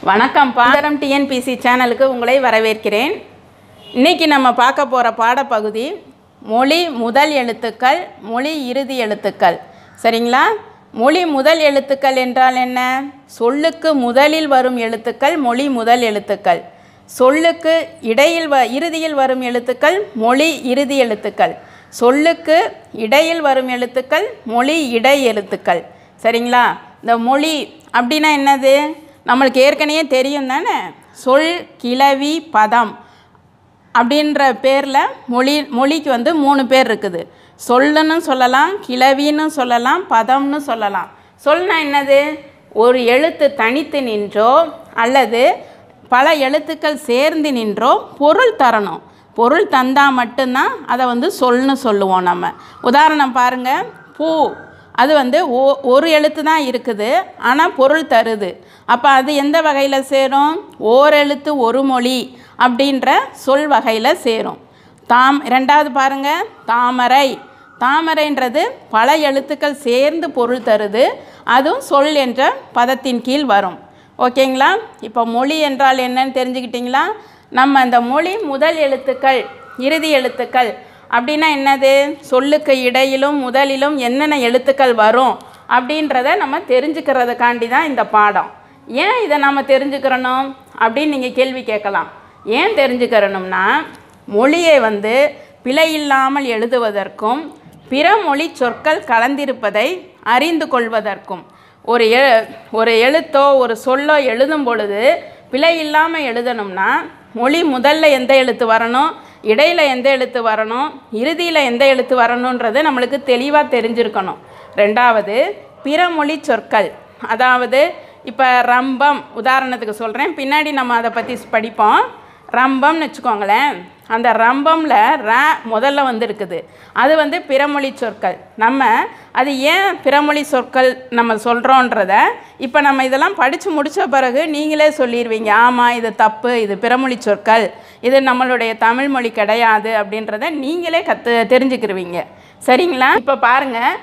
வணக்கம் பாதரம் டிஎன்பிசி சேனலுக்கு உங்களை வரவேற்கிறேன் இன்னைக்கு நம்ம பார்க்க போகிற பாடப்பகுதி மொழி முதல் எழுத்துக்கள் மொழி இறுதி எழுத்துக்கள் சரிங்களா மொழி முதல் எழுத்துக்கள் என்றால் என்ன சொல்லுக்கு முதலில் வரும் எழுத்துக்கள் மொழி முதல் எழுத்துக்கள் சொல்லுக்கு இடையில் வ இறுதியில் வரும் எழுத்துக்கள் மொழி இறுதி எழுத்துக்கள் சொல்லுக்கு இடையில் வரும் எழுத்துக்கள் மொழி இடை எழுத்துக்கள் சரிங்களா இந்த மொழி அப்படின்னா என்னது நம்மளுக்கு ஏற்கனவே தெரியும் தானே சொல் கிளவி பதம் அப்படின்ற பேரில் மொழி மொழிக்கு வந்து மூணு பேர் இருக்குது சொல்லுன்னு சொல்லலாம் கிளவின்னு சொல்லலாம் பதம்னு சொல்லலாம் சொல்னா என்னது ஒரு எழுத்து தனித்து நின்றோ அல்லது பல எழுத்துக்கள் சேர்ந்து நின்றோ பொருள் தரணும் பொருள் தந்தால் மட்டும்தான் அதை வந்து சொல்னு சொல்லுவோம் நம்ம உதாரணம் பாருங்கள் பூ அது வந்து ஓ ஒரு எழுத்து தான் இருக்குது ஆனால் பொருள் தருது அப்போ அது எந்த வகையில் சேரும் ஓரெழுத்து ஒரு மொழி அப்படின்ற சொல் வகையில் சேரும் தாம் ரெண்டாவது பாருங்கள் தாமரை தாமரைன்றது பல எழுத்துக்கள் சேர்ந்து பொருள் தருது அதுவும் சொல் என்ற பதத்தின் கீழ் வரும் ஓகேங்களா இப்போ மொழி என்றால் என்னன்னு தெரிஞ்சுக்கிட்டிங்களா நம்ம இந்த மொழி முதல் எழுத்துக்கள் இறுதி எழுத்துக்கள் அப்படின்னா என்னது சொல்லுக்கு இடையிலும் முதலிலும் என்னென்ன எழுத்துக்கள் வரும் அப்படின்றத நம்ம தெரிஞ்சுக்கிறதுக்காண்டி தான் இந்த பாடம் ஏன் இதை நம்ம தெரிஞ்சுக்கிறணும் அப்படின்னு நீங்கள் கேள்வி கேட்கலாம் ஏன் தெரிஞ்சுக்கிறணும்னா மொழியை வந்து பிழை இல்லாமல் எழுதுவதற்கும் பிற மொழி சொற்கள் கலந்திருப்பதை அறிந்து கொள்வதற்கும் ஒரு எ ஒரு எழுத்தோ ஒரு சொல்லோ எழுதும் பொழுது பிழை இல்லாமல் எழுதணும்னா மொழி முதல்ல எந்த எழுத்து வரணும் இடையில் எந்த எழுத்து வரணும் இறுதியில் எந்த எழுத்து வரணுன்றது நம்மளுக்கு தெளிவாக தெரிஞ்சிருக்கணும் ரெண்டாவது பிற மொழி சொற்கள் அதாவது இப்போ ரம்பம் உதாரணத்துக்கு சொல்கிறேன் பின்னாடி நம்ம அதை பற்றி படிப்போம் ரம்பம்னு வச்சுக்கோங்களேன் அந்த ரம்பமில் ர முதல்ல வந்து இருக்குது அது வந்து பிறமொழி சொற்கள் நம்ம அது ஏன் பிறமொழி சொற்கள் நம்ம சொல்கிறோன்றத இப்போ நம்ம இதெல்லாம் படித்து முடித்த பிறகு நீங்களே சொல்லிடுவீங்க ஆமாம் இது தப்பு இது பிறமொழி சொற்கள் இது நம்மளுடைய தமிழ் மொழி கிடையாது அப்படின்றத நீங்களே கற்று தெரிஞ்சுக்கிருவீங்க சரிங்களா இப்போ பாருங்கள்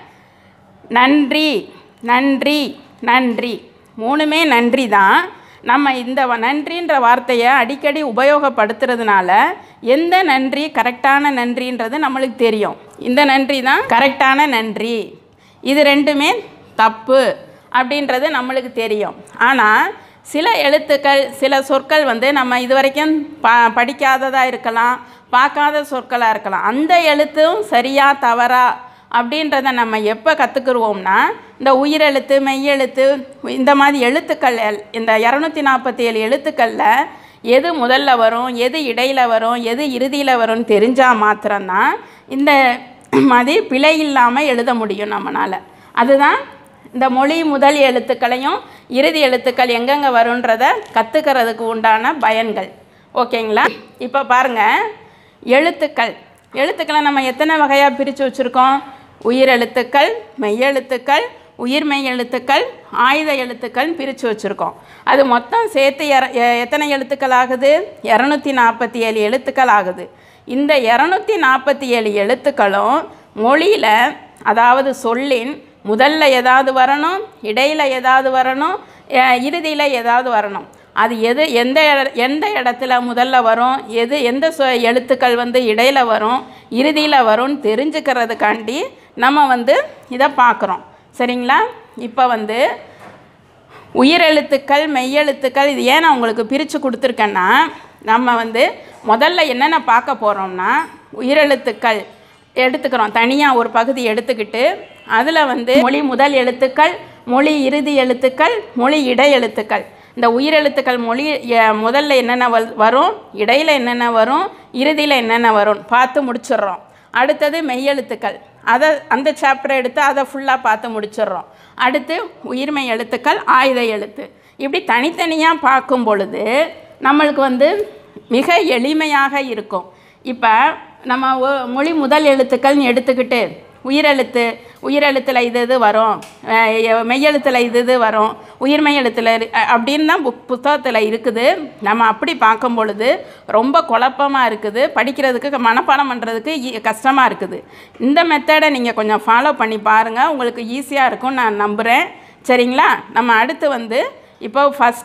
நன்றி நன்றி நன்றி மூணுமே நன்றி தான் நம்ம இந்த வ- நன்றின்ற வார்த்தையை அடிக்கடி உபயோகப்படுத்துறதுனால எந்த நன்றி கரெக்டான நன்றின்றது நம்மளுக்கு தெரியும் இந்த நன்றி தான் கரெக்டான நன்றி இது ரெண்டுமே தப்பு அப்படின்றது நம்மளுக்கு தெரியும் ஆனால் சில எழுத்துக்கள் சில சொற்கள் வந்து நம்ம இது வரைக்கும் ப படிக்காததாக இருக்கலாம் பார்க்காத சொற்களாக இருக்கலாம் அந்த எழுத்தும் சரியா தவறா அப்படின்றத நம்ம எப்போ கற்றுக்குருவோம்னா இந்த உயிரெழுத்து மெய்யெழுத்து இந்த மாதிரி எழுத்துக்கள் எல்- இந்த இரநூத்தி நாற்பத்தி ஏழு எழுத்துக்களில் எது முதல்ல வரும் எது இடையில் வரும் எது இறுதியில் வரும்னு தெரிஞ்சால் மாத்திரம்தான் இந்த மாதிரி பிழை இல்லாமல் எழுத முடியும் நம்மளால் அதுதான் இந்த மொழி முதல் எழுத்துக்களையும் இறுதி எழுத்துக்கள் எங்கெங்கே வருன்றத கற்றுக்கிறதுக்கு உண்டான பயன்கள் ஓகேங்களா இப்போ பாருங்கள் எழுத்துக்கள் எழுத்துக்களை நம்ம எத்தனை வகையாக பிரித்து வச்சுருக்கோம் உயிரெழுத்துக்கள் மெய்யெழுத்துக்கள் உயிர்மெய் எழுத்துக்கள் ஆயுத எழுத்துக்கள் பிரித்து வச்சுருக்கோம் அது மொத்தம் சேர்த்து எர எ- எத்தனை எழுத்துக்கள் ஆகுது இரநூத்தி நாற்பத்தி ஏழு எழுத்துக்கள் ஆகுது இந்த இரநூத்தி நாற்பத்தி ஏழு எழுத்துக்களும் மொழியில் அதாவது சொல்லின் முதல்ல ஏதாவது வரணும் இடையில் ஏதாவது வரணும் இறுதியில் ஏதாவது வரணும் அது எது எந்த இட- எந்த இடத்துல முதல்ல வரும் எது எந்த சொ எழுத்துக்கள் வந்து இடையில வரும் இறுதியில் வரும்னு தெரிஞ்சுக்கிறதுக்காண்டி நம்ம வந்து இதை பார்க்குறோம் சரிங்களா இப்போ வந்து உயிரெழுத்துக்கள் மெய்யெழுத்துக்கள் இது ஏன் நான் உங்களுக்கு பிரித்து கொடுத்துருக்கேன்னா நம்ம வந்து முதல்ல என்னென்ன பார்க்க போகிறோம்னா உயிரெழுத்துக்கள் எடுத்துக்கிறோம் தனியாக ஒரு பகுதி எடுத்துக்கிட்டு அதில் வந்து மொழி முதல் எழுத்துக்கள் மொழி இறுதி எழுத்துக்கள் மொழி இடை எழுத்துக்கள் இந்த உயிரெழுத்துக்கள் மொழி எ- முதல்ல என்னென்ன வல்- வரும் இடையில் என்னென்ன வரும் இறுதியில் என்னென்ன வரும் பார்த்து முடிச்சிடுறோம் அடுத்தது மெய்யெழுத்துக்கள் அதை அந்த சாப்டரை எடுத்து அதை ஃபுல்லாக பார்த்து முடிச்சிடுறோம் அடுத்து உயிர்மெய் எழுத்துக்கள் ஆயுத எழுத்து இப்படி தனித்தனியாக பார்க்கும் பொழுது நம்மளுக்கு வந்து மிக எளிமையாக இருக்கும் இப்போ நம்ம ஒ- மொழி முதல் எழுத்துக்கள்னு எடுத்துக்கிட்டு உயிரெழுத்து உயிரெழுத்தில் இது இது வரும் அஹ் எ- மெய்யெழுத்தில் இது இது வரும் உயிர்மெய் எழுத்தில் அப்படின்னு தான் புக் புத்தகத்தில் இருக்குது நம்ம அப்படி பார்க்கும் பொழுது ரொம்ப குழப்பமாக இருக்குது படிக்கிறதுக்கு மனப்பாடம் பண்ணுறதுக்கு கஷ்டமாக இருக்குது இந்த மெத்தடை நீங்கள் கொஞ்சம் ஃபாலோ பண்ணி பாருங்கள் உங்களுக்கு ஈஸியாக இருக்கும் நான் நம்புகிறேன் சரிங்களா நம்ம அடுத்து வந்து இப்போ ஃபஸ்ட்டு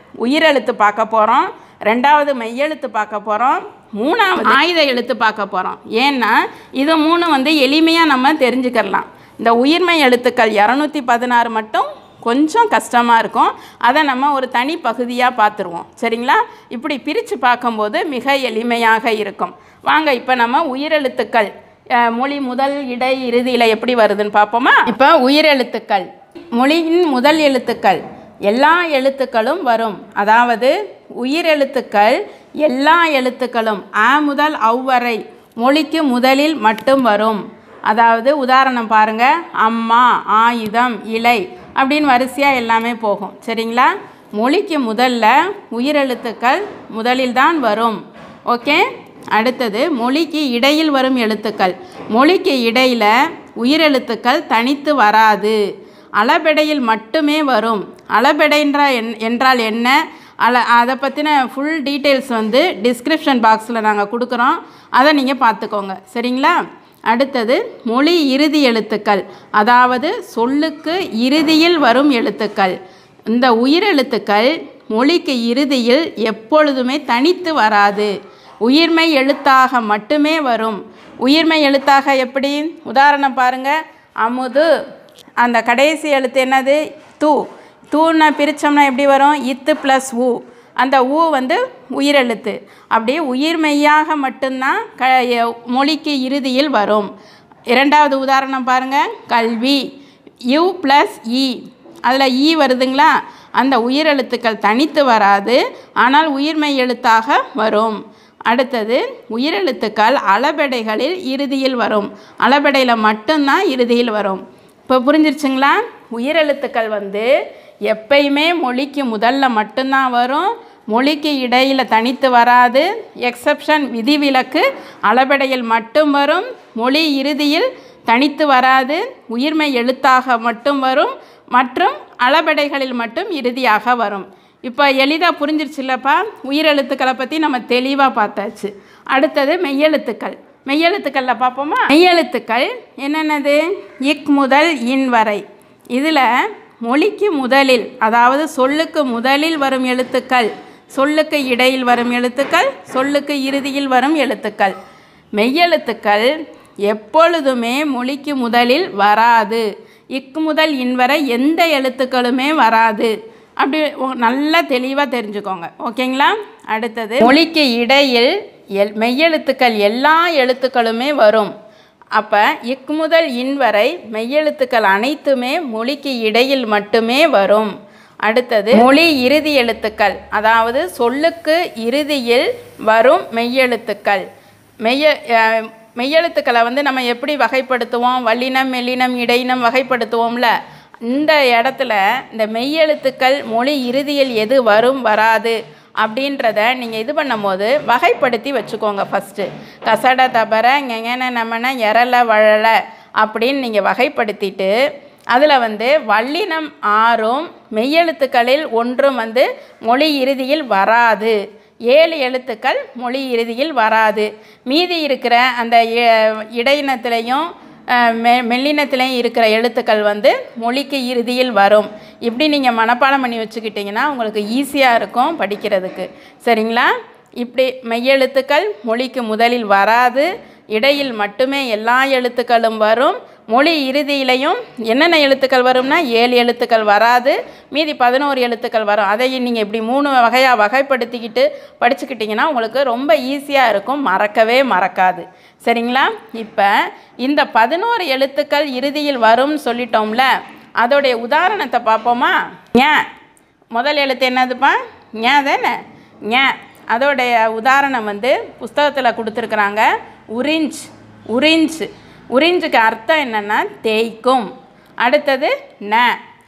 உயிரெழுத்து பார்க்க போகிறோம் ரெண்டாவது மெய்யெழுத்து பார்க்க போகிறோம் மூணாவது ஆயுத எழுத்து பார்க்க போகிறோம் ஏன்னா இது மூணு வந்து எளிமையாக நம்ம தெரிஞ்சுக்கலாம் இந்த உயிர்மை எழுத்துக்கள் இரநூத்தி பதினாறு மட்டும் கொஞ்சம் கஷ்டமாக இருக்கும் அதை நம்ம ஒரு தனி பகுதியாக பார்த்துருவோம் சரிங்களா இப்படி பிரித்து பார்க்கும்போது மிக எளிமையாக இருக்கும் வாங்க இப்போ நம்ம உயிரெழுத்துக்கள் அஹ், மொழி முதல் இடை இறுதியில் எப்படி வருதுன்னு பார்ப்போமா இப்போ உயிரெழுத்துக்கள் மொழியின் முதல் எழுத்துக்கள் எல்லா எழுத்துக்களும் வரும் அதாவது உயிரெழுத்துக்கள் எல்லா எழுத்துக்களும் ஆ முதல் அவ் வரை மொழிக்கு முதலில் மட்டும் வரும் அதாவது உதாரணம் பாருங்க அம்மா ஆயுதம் இலை அப்படின்னு வரிசையாக எல்லாமே போகும் சரிங்களா மொழிக்கு முதல்ல உயிரெழுத்துக்கள் முதலில் தான் வரும் ஓகே அடுத்தது மொழிக்கு இடையில் வரும் எழுத்துக்கள் மொழிக்கு இடையில் உயிரெழுத்துக்கள் தனித்து வராது அளபெடையில் மட்டுமே வரும் அளபெடைன்ற என் என்றால் என்ன அல அதை பற்றின ஃபுல் டீட்டெயில்ஸ் வந்து டிஸ்கிரிப்ஷன் பாக்ஸில் நாங்கள் கொடுக்குறோம் அதை நீங்கள் பார்த்துக்கோங்க சரிங்களா அடுத்தது மொழி இறுதி எழுத்துக்கள் அதாவது சொல்லுக்கு இறுதியில் வரும் எழுத்துக்கள் இந்த உயிரெழுத்துக்கள் மொழிக்கு இறுதியில் எப்பொழுதுமே தனித்து வராது உயிர்மை எழுத்தாக மட்டுமே வரும் உயிர்மை எழுத்தாக எப்படி உதாரணம் பாருங்க அமுது அந்த கடைசி எழுத்து என்னது தூ தூன்னா பிரித்தோம்னா எப்படி வரும் இத்து ப்ளஸ் ஊ அந்த ஊ வந்து உயிரெழுத்து அப்படியே உயிர்மெய்யாக மட்டும்தான் க எ- மொழிக்கு இறுதியில் வரும் இரண்டாவது உதாரணம் பாருங்கள் கல்வி யூ ப்ளஸ் இ அதில் ஈ வருதுங்களா அந்த உயிரெழுத்துக்கள் தனித்து வராது ஆனால் உயிர்மெய் எழுத்தாக வரும் அடுத்தது உயிரெழுத்துக்கள் அளபெடைகளில் இறுதியில் வரும் அளபெடையில் மட்டும்தான் இறுதியில் வரும் இப்போ புரிஞ்சிருச்சுங்களா உயிரெழுத்துக்கள் வந்து எப்பயுமே மொழிக்கு முதல்ல மட்டும்தான் வரும் மொழிக்கு இடையில் தனித்து வராது எக்ஸப்ஷன் விதிவிலக்கு அளபெடையில் மட்டும் வரும் மொழி இறுதியில் தனித்து வராது உயிர்மை எழுத்தாக மட்டும் வரும் மற்றும் அளபெடைகளில் மட்டும் இறுதியாக வரும் இப்போ எளிதாக புரிஞ்சிருச்சுல்லப்பா உயிரெழுத்துக்களை பற்றி நம்ம தெளிவாக பார்த்தாச்சு அடுத்தது மெய்யெழுத்துக்கள் மெய்யெழுத்துக்களில் பார்ப்போமா மெய்யெழுத்துக்கள் என்னென்னது இக் முதல் இன் வரை இதில் மொழிக்கு முதலில் அதாவது சொல்லுக்கு முதலில் வரும் எழுத்துக்கள் சொல்லுக்கு இடையில் வரும் எழுத்துக்கள் சொல்லுக்கு இறுதியில் வரும் எழுத்துக்கள் மெய்யெழுத்துக்கள் எப்பொழுதுமே மொழிக்கு முதலில் வராது இக்கு முதல் இன் வரை எந்த எழுத்துக்களுமே வராது அப்படி ஒ- நல்லா தெளிவாக தெரிஞ்சுக்கோங்க ஓகேங்களா அடுத்தது மொழிக்கு இடையில் எல் மெய்யெழுத்துக்கள் எல்லா எழுத்துக்களுமே வரும் அப்போ இக் முதல் இன் வரை மெய்யெழுத்துக்கள் அனைத்துமே மொழிக்கு இடையில் மட்டுமே வரும் அடுத்தது மொழி இறுதி எழுத்துக்கள் அதாவது சொல்லுக்கு இறுதியில் வரும் மெய்யெழுத்துக்கள் மெய்ய அஹ், மெய்யெழுத்துக்களை வந்து நம்ம எப்படி வகைப்படுத்துவோம் வல்லினம் மெல்லினம் இடையினம் வகைப்படுத்துவோம்ல இந்த இடத்துல இந்த மெய்யெழுத்துக்கள் மொழி இறுதியில் எது வரும் வராது அப்படின்றத நீங்கள் இது பண்ணும்போது வகைப்படுத்தி வச்சுக்கோங்க ஃபஸ்ட்டு கசட தபர ngெங்கன நமன எரல வழல அப்படின்னு நீங்கள் வகைப்படுத்திட்டு அதில் வந்து வல்லினம் ஆறும் மெய்யெழுத்துக்களில் ஒன்றும் வந்து மொழி இறுதியில் வராது ஏழு எழுத்துக்கள் மொழி இறுதியில் வராது மீதி இருக்கிற அந்த இ- இடையினத்திலையும் அஹ், மெ மெல்லினத்திலையும் இருக்கிற எழுத்துக்கள் வந்து மொழிக்கு இறுதியில் வரும் இப்படி நீங்கள் மனப்பாடம் பண்ணி வச்சுக்கிட்டிங்கன்னா உங்களுக்கு ஈஸியாக இருக்கும் படிக்கிறதுக்கு சரிங்களா இப்படி மெய்யெழுத்துக்கள் மொழிக்கு முதலில் வராது இடையில் மட்டுமே எல்லா எழுத்துக்களும் வரும் மொழி இறுதியிலையும் என்னென்ன எழுத்துக்கள் வரும்னா ஏழு எழுத்துக்கள் வராது மீதி பதினோரு எழுத்துக்கள் வரும் அதையும் நீங்கள் இப்படி மூணு வகையாக வகைப்படுத்திக்கிட்டு படிச்சுக்கிட்டிங்கன்னா உங்களுக்கு ரொம்ப ஈஸியாக இருக்கும் மறக்கவே மறக்காது சரிங்களா இப்போ இந்த பதினோரு எழுத்துக்கள் இறுதியில் வரும்னு சொல்லிட்டோம்ல அதோடைய உதாரணத்தை பார்ப்போமா ஏன் முதல் எழுத்து என்னதுப்பா ஞா தானே ஞா அதோடைய உதாரணம் வந்து புஸ்தகத்தில் கொடுத்துருக்குறாங்க உறிஞ்ச் உறிஞ்ச் உறிஞ்சுக்கு அர்த்தம் என்னென்னா தேய்க்கும் அடுத்தது ந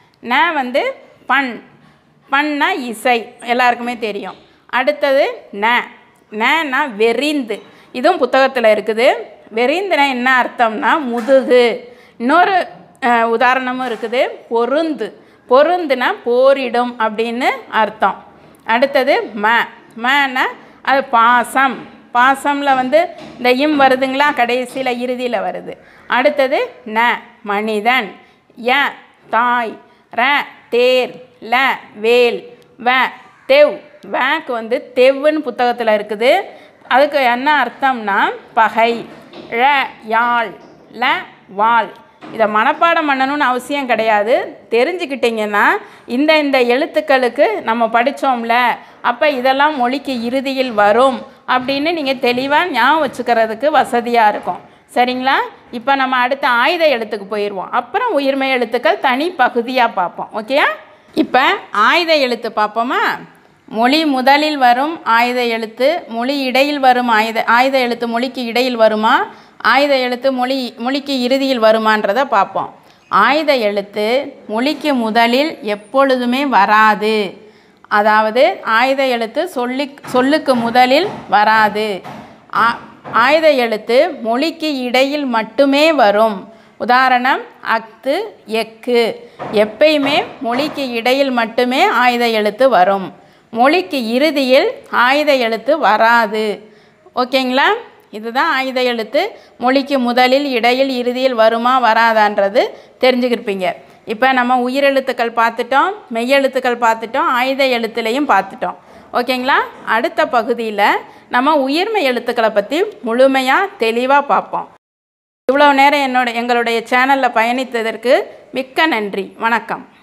ந வந்து பண் பண்ணா இசை எல்லாருக்குமே தெரியும் அடுத்தது ந நனா வெறிந்து இதுவும் புத்தகத்தில் இருக்குது வெறிந்துனா என்ன அர்த்தம்னா முதுகு இன்னொரு அஹ், உதாரணமும் இருக்குது பொருந்து பொருந்துனா போரிடும் அப்படின்னு அர்த்தம் அடுத்தது ம மனா அது பாசம் பாசமில் வந்து இந்த இம் வருதுங்களா கடைசியில் இறுதியில் வருது அடுத்தது ந மனிதன் ய தாய் ர தேர் ல வேல் வ தெவ் வேக்கு வந்து தெவ்வுன்னு புத்தகத்தில் இருக்குது அதுக்கு என்ன அர்த்தம்னா பகை ழ யாழ் ல வாள் இதை மனப்பாடம் பண்ணணும்னு அவசியம் கிடையாது தெரிஞ்சுக்கிட்டிங்கன்னா இந்த இந்த எழுத்துக்களுக்கு நம்ம படித்தோம்ல அப்போ இதெல்லாம் மொழிக்கு இறுதியில் வரும் அப்படின்னு நீங்கள் தெளிவாக ஞாபகம் வச்சுக்கிறதுக்கு வசதியாக இருக்கும் சரிங்களா இப்போ நம்ம அடுத்த ஆயுத எழுத்துக்கு போயிடுவோம் அப்புறம் உயிர்மை எழுத்துக்கள் தனி பகுதியாக பார்ப்போம் ஓகேயா இப்போ ஆயுத எழுத்து பார்ப்போமா மொழி முதலில் வரும் ஆயுத எழுத்து மொழி இடையில் வரும் ஆயுத ஆயுத எழுத்து மொழிக்கு இடையில் வருமா ஆயுத எழுத்து மொழி மொழிக்கு இறுதியில் வருமான்றதை பார்ப்போம் ஆயுத எழுத்து மொழிக்கு முதலில் எப்பொழுதுமே வராது அதாவது ஆயுத எழுத்து சொல்லி சொல்லுக்கு முதலில் வராது ஆ- ஆயுத எழுத்து மொழிக்கு இடையில் மட்டுமே வரும் உதாரணம் அத்து எக்கு எப்பயுமே மொழிக்கு இடையில் மட்டுமே ஆயுத எழுத்து வரும் மொழிக்கு இறுதியில் ஆயுத எழுத்து வராது ஓகேங்களா இதுதான் ஆயுத எழுத்து மொழிக்கு முதலில் இடையில் இறுதியில் வருமா வராதான்றது தெரிஞ்சுக்கிருப்பீங்க இப்போ நம்ம உயிரெழுத்துக்கள் பார்த்துட்டோம் மெய்யெழுத்துக்கள் பார்த்துட்டோம் ஆயுத எழுத்துலையும் பார்த்துட்டோம் ஓகேங்களா அடுத்த பகுதியில் நம்ம உயிர்மெய் எழுத்துக்களை பற்றி முழுமையாக தெளிவாக பார்ப்போம் இவ்வளோ நேரம் என்னோட எங்களுடைய சேனலில் பயணித்ததற்கு மிக்க நன்றி வணக்கம்